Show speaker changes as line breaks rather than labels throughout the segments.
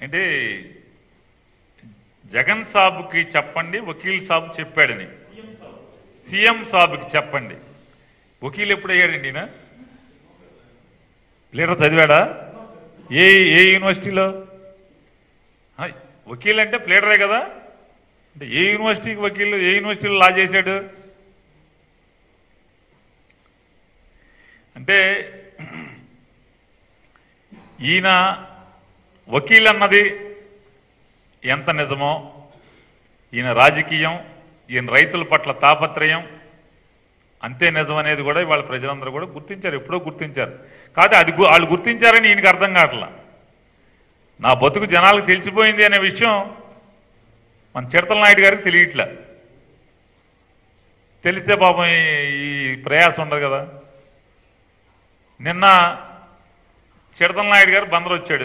అంటే జగన్ సాబుకి చెప్పండి వకీల్ సాబ్ చెప్పాడని సీఎం సాబుకి చెప్పండి వకీల్ ఎప్పుడు అయ్యాడండి ఈయన లీడర్ చదివాడా ఏ ఏ యూనివర్సిటీలో ఆ, వకీల్ అంటే ప్లేడరే కదా అంటే ఏ యూనివర్సిటీకి వకీల్ ఏ యూనివర్సిటీలో లా చేశాడు అంటే ఈయన వకీల్ అన్నది ఎంత నిజమో ఈయన రాజకీయం ఈయన రైతుల పట్ల తాపత్రయం అంతే నిజం అనేది కూడా ఇవాళ ప్రజలందరూ కూడా గుర్తించారు ఎప్పుడో గుర్తించారు కాదు అది గు- వాళ్ళు గుర్తించారని ఈయనకి అర్థం కావట్లా నా బతుకు జనాలకు తెలిసిపోయింది అనే విషయం మన చిడతల నాయుడు గారికి తెలియట్లే తెలిస్తే పాపం ఈ- ఈ ప్రయాసం ఉండదు కదా నిన్న చిడతల నాయుడు గారు బందరు వచ్చాడు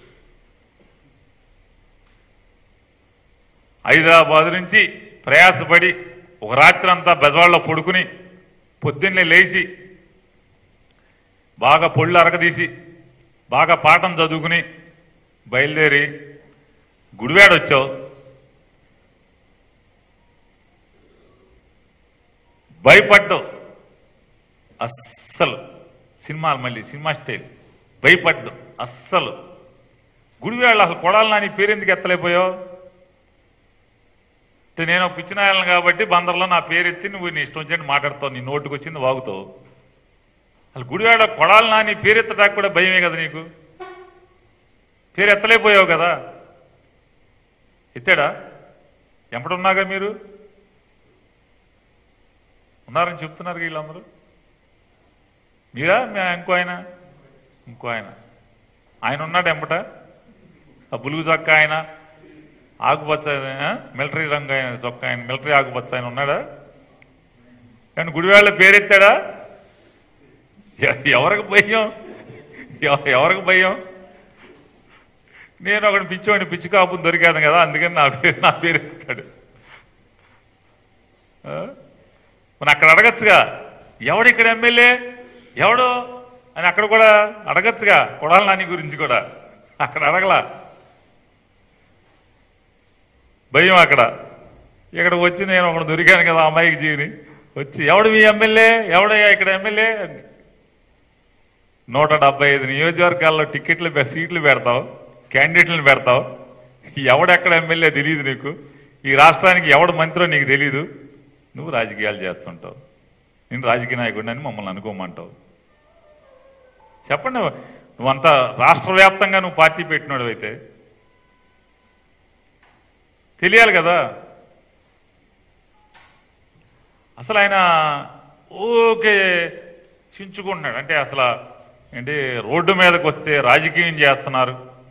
హైదరాబాద్ నుంచి ప్రయాసపడి ఒక రాత్రి అంతా బెజవాడలో పడుకుని పొద్దున్నే లేచి బాగా పొళ్ళు అరగదీసి బాగా పాఠం చదువుకుని బయలుదేరి గుడివాడ వచ్చావు భయపడ్డావు అస్సలు సినిమాలు మళ్ళీ సినిమా స్టైల్ భయపడ్డు అస్సలు గుడివాళ్ళు అసలు కొడాలి నాని పేరెందుకు ఎత్తలేకపోయావు అంటే నేను పిచ్చినాయాలను కాబట్టి బందర్లో నా పేరు ఎత్తి నువ్వు నీ ఇష్టం వచ్చినట్టు మాట్లాడతావు నీ నోటుకు వచ్చింది వాగుతావు అసలు గుడివాడ కొడాలి నాని పేరు ఎత్తడానికి కూడా భయమే కదా నీకు పేరు ఎత్తలేకపోయావు కదా ఎత్తాడా ఎంపడున్నాగా మీరు ఉన్నారని చెప్తున్నారు వీళ్ళందరూ మీరా మీ ఇంకో ఆయన ఇంకో ఆయన ఆయన ఉన్నాడు ఎంపట ఆ బులుగు చొక్క ఆయన ఆకుపచ్చ ఆ? మిలిటరీ రంగు ఆయన చొక్క ఆయన మిలిటరీ ఆకుపచ్చ ఆయన ఉన్నాడా కానీ గుడివాళ్ళ పేరెత్తాడా ఎ- ఎవరికి భయం ఎవ- ఎవరికి భయం నేను ఒకటి పిచ్చివాడిని పిచ్చి కాపు దొరికాను కదా అందుకని నా పేరు నా పేరు ఎత్తుతాడు ఆ? మరి అక్కడ అడగచ్చుగా ఎవడు ఇక్కడ ఎమ్మెల్యే ఎవడు అని అక్కడ కూడా అడగచ్చుగా కొడాల నాని గురించి కూడా అక్కడ అడగలా భయం అక్కడ ఇక్కడ వచ్చి నేను ఒకడు దొరికాను కదా ఆ అమ్మాయికి జీవిని వచ్చి ఎవడు మీ ఎమ్మెల్యే ఎవడయ్యా ఇక్కడ ఎమ్మెల్యే నూట డెబ్బై ఐదు నియోజకవర్గాల్లో టికెట్లు పె- సీట్లు పెడతావు క్యాండిడేట్లను పెడతావు ఎవడెక్కడ ఎమ్మెల్యే తెలియదు నీకు ఈ రాష్ట్రానికి ఎవడు మంత్రో నీకు తెలియదు నువ్వు రాజకీయాలు చేస్తుంటావు నేను రాజకీయ నాయకుడిని అని మమ్మల్ని అనుకోమంటావు చెప్పండి నువ్వంతా రాష్ట్ర వ్యాప్తంగా నువ్వు పార్టీ పెట్టినాడు అయితే తెలియాలి కదా అసలు ఆయన ఓకే చించుకుంటున్నాడు అంటే అసలు ఏంటి రోడ్డు మీదకి వస్తే రాజకీయం చేస్తున్నారు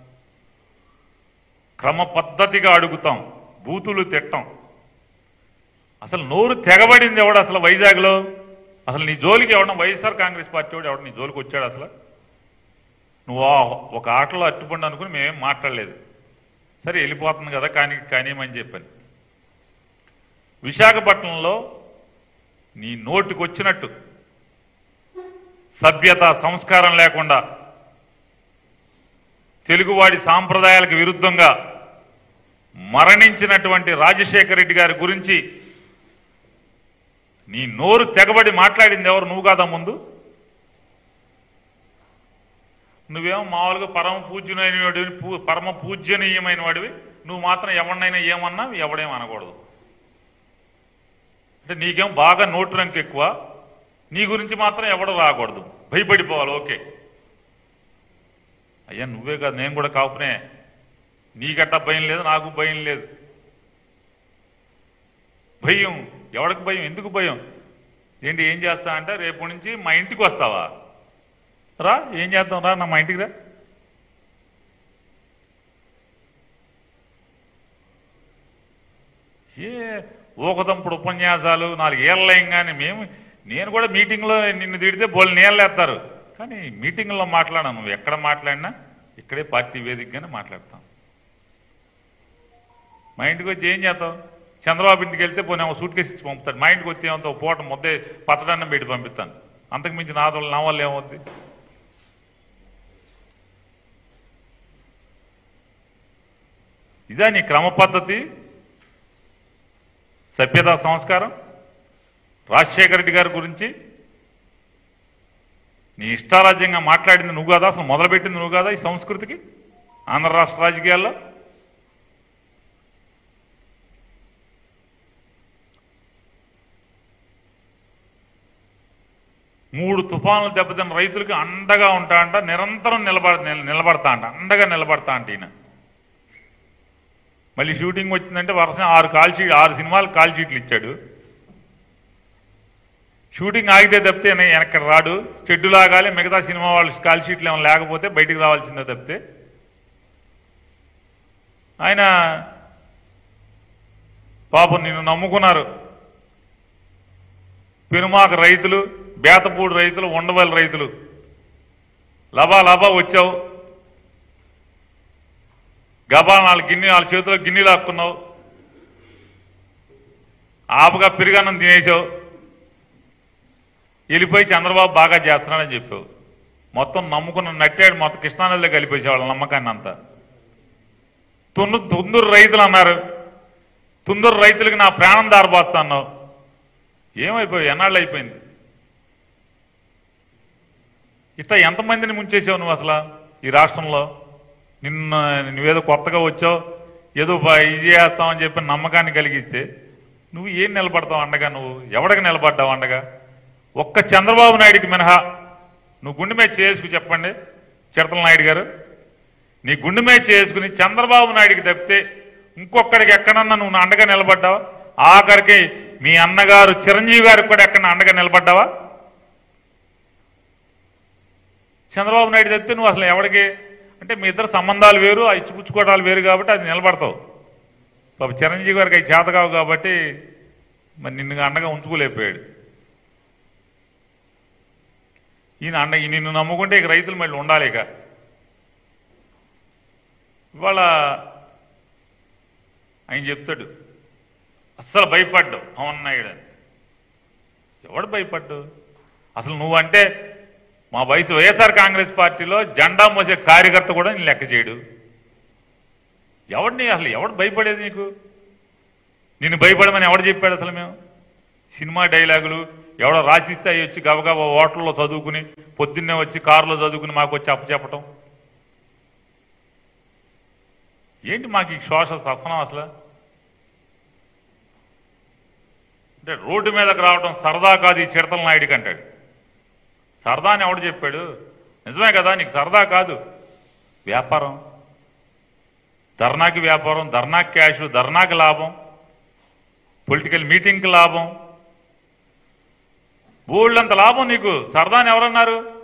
క్రమ పద్ధతిగా అడుగుతాం బూతులు తిట్టం అసలు నోరు తెగబడింది ఎవడు అసలు వైజాగ్లో అసలు నీ జోలికి ఎవడన్నా వైఎస్ఆర్ కాంగ్రెస్ పార్టీ వాడు ఎవడు నీ జోలికి వచ్చాడు అసలు నువ్వు ఆ- ఒక ఆటలో అట్టుపండి అనుకుని మేమేం మాట్లాడలేదు సరే వెళ్ళిపోతుంది కదా కానీ కానియమని చెప్పాను విశాఖపట్నంలో నీ నోటికి వచ్చినట్టు సభ్యత సంస్కారం లేకుండా తెలుగువాడి సాంప్రదాయాలకు విరుద్ధంగా మరణించినటువంటి రాజశేఖర రెడ్డి గారి గురించి నీ నోరు తెగబడి మాట్లాడింది ఎవరు నువ్వు కాదా ముందు నువ్వేమో మామూలుగా పరమ పూజ్యునైన వాడివి పూ- పరమ పూజ్యనీయమైన వాడివి నువ్వు మాత్రం ఎవరినైనా ఏమన్నా ఎవడేం అనకూడదు అంటే నీకేం బాగా నోటు రంకు ఎక్కువ నీ గురించి మాత్రం ఎవడు రాకూడదు భయపడిపోవాలి ఓకే అయ్యా నువ్వే కాదు నేను కూడా కాపునే నీకట్టా భయం లేదు నాకు భయం లేదు భయం ఎవరికి భయం ఎందుకు భయం ఏంటి ఏం చేస్తా అంటే రేపు నుంచి మా ఇంటికి వస్తావా రా ఏం చేద్దాం రా నా మా ఇంటికి రా ఏ ఊకదంపుడు ఉపన్యాసాలు నాలుగు ఏళ్ళయం కానీ మేము నేను కూడా మీటింగ్లో నిన్ను తిడితే బోళ్ళు నీళ్ళు వేస్తారు కానీ మీటింగ్లో మాట్లాడను నువ్వు ఎక్కడ మాట్లాడినా ఇక్కడే పార్టీ వేదికగానే మాట్లాడతాం మా ఇంటికి వచ్చి ఏం చేస్తావు చంద్రబాబు ఇంటికి వెళ్తే పోనీ సూట్ కేసు ఇచ్చి పంపుతాడు మా ఇంటికి వచ్చి ఏమంత పూట ముద్దే పచ్చడన్నం పెట్టి పంపిస్తాను అంతకు మించి నా వల్ల నా వల్ల ఏమవుద్ది ఇదా నీ క్రమ పద్ధతి సభ్యతా సంస్కారం రాజశేఖర రెడ్డి గారి గురించి నీ ఇష్టారాజ్యంగా మాట్లాడింది నువ్వు కాదా అసలు మొదలుపెట్టింది నువ్వు కాదా ఈ సంస్కృతికి ఆంధ్ర రాష్ట్ర రాజకీయాల్లో మూడు తుఫాన్లు దెబ్బతిన్న రైతులకి అండగా ఉంటా అంట నిరంతరం నిలబడ నిల- నిలబడతా అంట అండగా నిలబడతా అంట ఈయన మళ్ళీ షూటింగ్ వచ్చిందంటే వరుస ఆరు కాల్ షీట్ ఆరు సినిమాలు కాల్ షీట్లు ఇచ్చాడు షూటింగ్ ఆగితే తప్పితే ఈయన వెనక్కి రాడు షెడ్యూల్ ఆగాలి మిగతా సినిమా వాళ్ళు కాల్ షీట్లు ఏమైనా లేకపోతే బయటికి రావాల్సిందే తప్పితే ఆయన పాపం నిన్ను నమ్ముకున్నారు పెనుమాక రైతులు బేతపూడి రైతులు ఉండవల్లి రైతులు లబా లబా వచ్చావు గబా నాలుగు గిన్నె వాళ్ళ చేతిలో గిన్నెలు లాక్కున్నావు ఆపగా పెరిగానం తినేసావు వెళ్ళిపోయి చంద్రబాబు బాగా చేస్తున్నాడని చెప్పావు మొత్తం నమ్ముకున్న నట్టాడు మొత్తం కృష్ణానదిలో కలిపేసే వాళ్ళ నమ్మకాన్ని అంతా తున్ను తుందూరు రైతులు అన్నారు తుందూరు రైతులకి నా ప్రాణం దారబోస్తా అన్నావు ఏమైపోయావు ఎన్నాళ్ళు అయిపోయింది ఇట్లా ఎంతమందిని ముంచేసావు నువ్వు అసలు ఈ రాష్ట్రంలో నిన్న నువ్వేదో కొత్తగా వచ్చావు ఏదో బా- ఇది చేస్తామని చెప్పి నమ్మకాన్ని కలిగిస్తే నువ్వు ఏం నిలబడతావు అండగా నువ్వు ఎవడికి నిలబడ్డావు అండగా ఒక్క చంద్రబాబు నాయుడికి మినహా నువ్వు గుండె మీద చేసుకు చెప్పండి చిడతల నాయుడు గారు నీ గుండె మీద చేసుకుని చంద్రబాబు నాయుడికి తప్పితే ఇంకొక్కడికి ఎక్కడన్నా నువ్వు నా అండగా నిలబడ్డావా ఆఖరికి మీ అన్నగారు చిరంజీవి గారికి కూడా ఎక్కడ అండగా నిలబడ్డావా చంద్రబాబు నాయుడు తప్పితే నువ్వు అసలు ఎవడికి అంటే మీ ఇద్దరు సంబంధాలు వేరు ఆ ఇచ్చిపుచ్చుకోవడాలు వేరు కాబట్టి అది నిలబడతావు పాప చిరంజీవి గారికి అవి చేత కావు కాబట్టి మరి నిన్ను అండగా ఉంచుకోలేకపోయాడు ఈయన అండ ఈ నిన్ను నమ్ముకుంటే ఇక రైతులు మళ్ళీ ఉండాలి ఇక ఇవాళ ఆయన చెప్తాడు అస్సలు భయపడ్డు పవన్ నాయుడు అని ఎవడు భయపడ్డు అసలు నువ్వంటే మా వయసు వైఎస్ఆర్ కాంగ్రెస్ పార్టీలో జెండా మోసే కార్యకర్త కూడా నేను లెక్క చేయడు ఎవడిని అసలు ఎవడు భయపడేది నీకు నిన్ను భయపడమని ఎవడు చెప్పాడు అసలు మేము సినిమా డైలాగులు ఎవడో రాసిస్తే అవి వచ్చి గబగబా హోటల్లో చదువుకుని పొద్దున్నే వచ్చి కారులో చదువుకుని మాకు వచ్చి అప్పచెప్పటం ఏంటి మాకు ఈ శ్వాస ససనం అసలు అంటే రోడ్డు మీదకి రావడం సరదా కాదు ఈ చిడతల నాయుడికి అంటాడు సరదా అని ఎవడు చెప్పాడు నిజమే కదా నీకు సరదా కాదు వ్యాపారం ధర్నాకి వ్యాపారం ధర్నాకి క్యాష్ ధర్నాకి లాభం పొలిటికల్ మీటింగ్కి లాభం బోళ్ళంత లాభం నీకు సరదాని ఎవరన్నారు